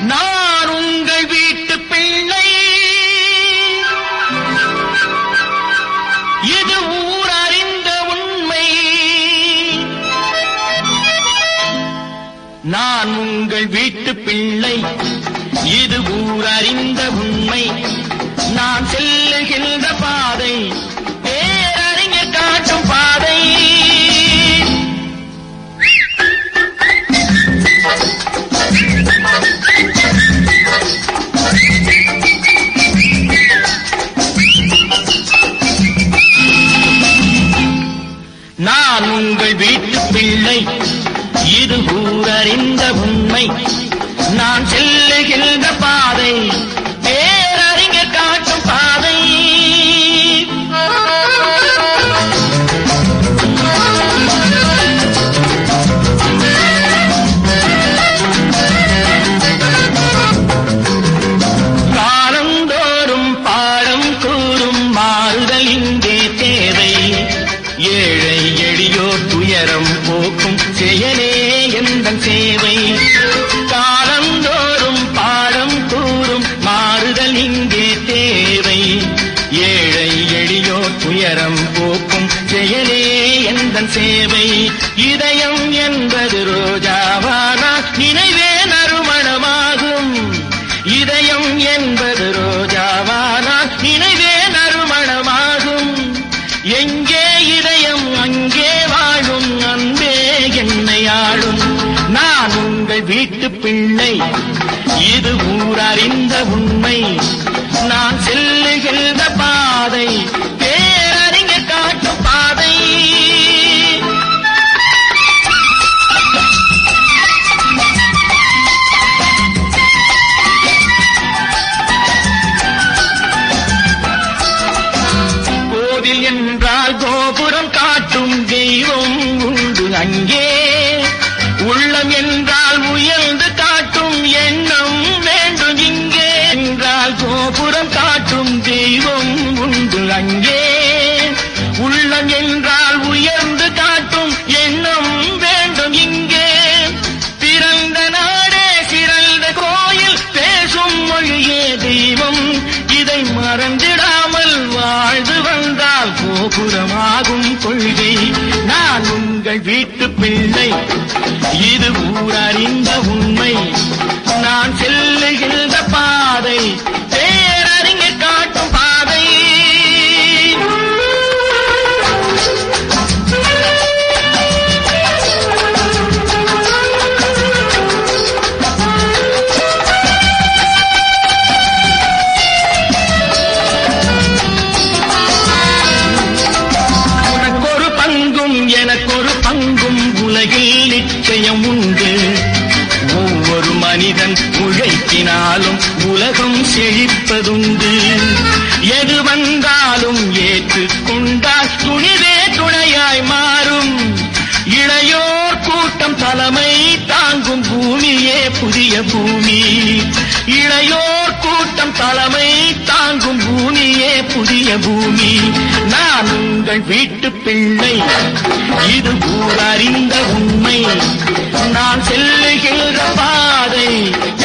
நான் உங்கள் வீட்டு பிள்ளை இது ஊர் அறிந்த உண்மை நான் உங்கள் வீட்டு பிள்ளை இது ஊர் அறிந்த உண்மை நான் செல்லுகின்ற பாதை பேரறிஞர் காட்டும் பாதை நான் உங்கள் வீட்டு பிள்ளை இது ஊரறிந்த உண்மை நான் செல்லுகின்ற பாதை பேரறிஞர் காட்டும் பாதை காலந்தோறும் பாடம் கூறும் மாறுதல் இங்கே தேவை ஏழை எளியோர் துயரம் போக்கும் செயலே எந்த சேவை காலந்தோறும் பாடம் கூறும் மாறுதல் இங்கே தேவை ஏழை எளியோர் துயரம் போக்கும் செயலே எந்த சேவை இதயம் என்பது ரோஜாவானா நினைவே நறுமணமாகும் இதயம் என்பது ரோஜாவானா நினைவே நறுமணமாகும் எங்கே இதயம் அங்கே வாழும் அன்பே என்னை ஆளும் நான் உங்கள் வீட்டு பிள்ளை இது ஊரறிந்த உண்மை நான் செல்லுகின்ற பாதை பேரறிஞர் காட்டும் பாதை கோவில் என்றால் கோபுரம் காட்டும் தெய்வம் உண்டு அங்கே உள்ளம் என்றால் உயர்ந்து காட்டும் எண்ணம் வேண்டும் இங்கே என்றால் கோபுரம் காட்டும் தெய்வம் உண்டு அங்கே உள்ளம் என்றால் உயர்ந்து காட்டும் எண்ணம் வேண்டும் இங்கே பிறந்த நாடே சிறந்த கோயில் பேசும் மொழியே தெய்வம் இதை மறந்திடாமல் வாழ்ந்து வந்தால் கோபுரமாகும் கொள்கை நான் உங்கள் வீட்டு பிள்ளை இது ஊரறிந்த உண்மை நான் செல்லுகின்ற பாதை பேரறிஞர் காட்டும் பாதை உனக்கொரு பங்கும் எனக்கொரு பங்கும் உலகில் நிச்சயம் உண்டு ஒவ்வொரு மனிதன் உழைக்கினாலும் உலகம் செழிப்பதுண்டு எது வந்தாலும் ஏற்றுக்கொண்டால் துணிவே துணையாய் மாறும் இளையோர் கூட்டம் தலைமை தாங்கும் பூமியே புதிய பூமி இளையோர் கூட்டம் தலைமை தாங்கும் பூமியே புதிய பூமி நான் உங்கள் வீட்டு பிள்ளை இது ஊரறிந்த உண்மை நான் செல்லுகின்ற பாதை